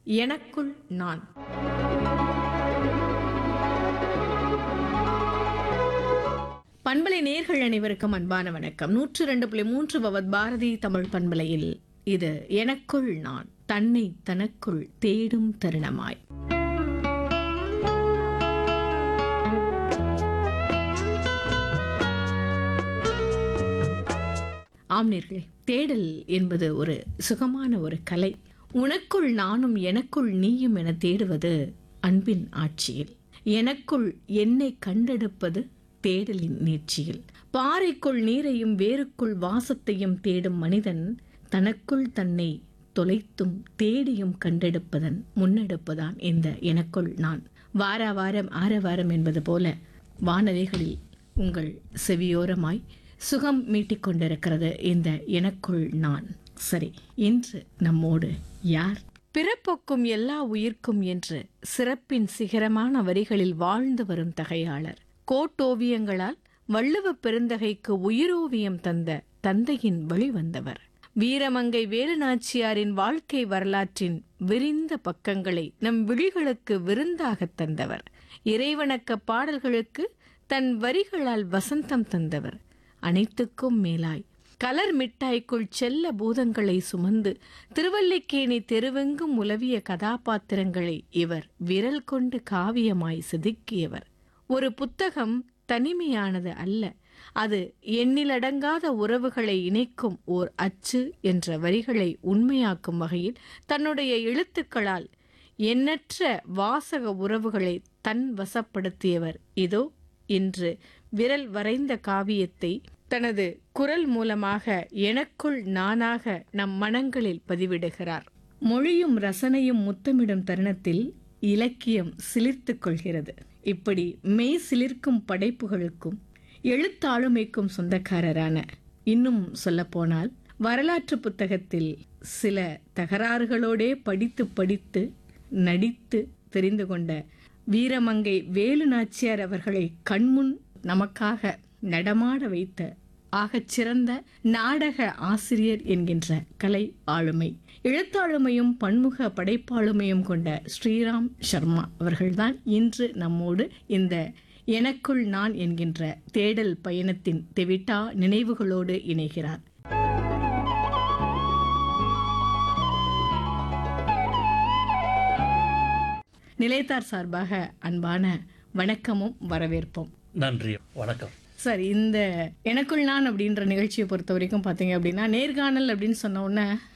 எனக்குள் நான் பண்பலை நேர்கள் அனைவருக்கும் அன்பான வணக்கம் நூற்று ரெண்டு புள்ளி மூன்று பவத் பாரதி தமிழ் பண்பலையில் இது எனக்குள் நான் தன்னை தனக்குள் தேடும் தருணமாய் ஆம் நேர்களே தேடல் என்பது ஒரு சுகமான ஒரு கலை உனக்குள் நானும் எனக்குள் நீயும் என தேடுவது அன்பின் ஆட்சியில் எனக்குள் என்னை கண்டெடுப்பது தேடலின் நீட்சியில் பாறைக்குள் நீரையும் வேருக்குள் வாசத்தையும் தேடும் மனிதன் தனக்குள் தன்னை தொலைத்தும் தேடியும் கண்டெடுப்பதன் முன்னெடுப்புதான் இந்த எனக்குள் நான் வார வாரம் ஆர வாரம் என்பது போல வானலைகளில் உங்கள் செவியோரமாய் சுகம் மீட்டிக் கொண்டிருக்கிறது இந்த எனக்குள் நான் சரி இன்று நம்மோடு யார் பிறப்பொக்கும் எல்லா உயிர்க்கும் என்று சிறப்பின் சிகரமான வரிகளில் வாழ்ந்து வரும் தகையாளர் கோட்டோவியங்களால் வள்ளுவ பெருந்தகைக்கு உயிரோவியம் தந்த தந்தையின் வழிவந்தவர் வீரமங்கை வேலுநாச்சியாரின் வாழ்க்கை வரலாற்றின் விரிந்த பக்கங்களை நம் விழிகளுக்கு விருந்தாகத் தந்தவர் இறைவணக்க பாடல்களுக்கு தன் வரிகளால் வசந்தம் தந்தவர் அனைத்துக்கும் மேலாய் கலர் மிட்டாய்க்குள் செல்ல பூதங்களை சுமந்து திருவல்லிக்கேணி தெருவெங்கும் உலவிய கதாபாத்திரங்களை இவர் விரல் கொண்டு காவியமாய் செதுக்கியவர் ஒரு புத்தகம் தனிமையானது அல்ல அது எண்ணிலடங்காத உறவுகளை இணைக்கும் ஓர் அச்சு என்ற வரிகளை உண்மையாக்கும் வகையில் தன்னுடைய எழுத்துக்களால் எண்ணற்ற வாசக உறவுகளை தன் வசப்படுத்தியவர் இதோ இன்று விரல் வரைந்த காவியத்தை தனது குரல் மூலமாக எனக்குள் நானாக நம் மனங்களில் பதிவிடுகிறார் மொழியும் ரசனையும் முத்தமிடும் தருணத்தில் இலக்கியம் சிலிர்த்துக் கொள்கிறது இப்படி மெய் சிலிர்க்கும் படைப்புகளுக்கும் எழுத்தாளுமைக்கும் சொந்தக்காரரான இன்னும் சொல்லப்போனால் வரலாற்று புத்தகத்தில் சில தகராறுகளோடே படித்து படித்து நடித்து தெரிந்து கொண்ட வீரமங்கை வேலு நாச்சியார் அவர்களை கண்முன் நமக்காக நடமாட வைத்த ஆகச் சிறந்த நாடக ஆசிரியர் என்கின்ற கலை ஆளுமை எழுத்தாளுமையும் பன்முக படைப்பாளுமையும் கொண்ட ஸ்ரீராம் சர்மா அவர்கள்தான் இன்று நம்மோடு இந்த எனக்குள் நான் என்கின்ற தேடல் பயணத்தின் தெவிட்டா நினைவுகளோடு இணைகிறார் நிலையத்தார் சார்பாக அன்பான வணக்கமும் வரவேற்போம் நன்றி வணக்கம் சார் இந்த எனக்குள் நான் அப்படின்ற நிகழ்ச்சியை பொறுத்த வரைக்கும் பார்த்தீங்க அப்படின்னா நேர்காணல் அப்படின்னு சொன்ன உடனே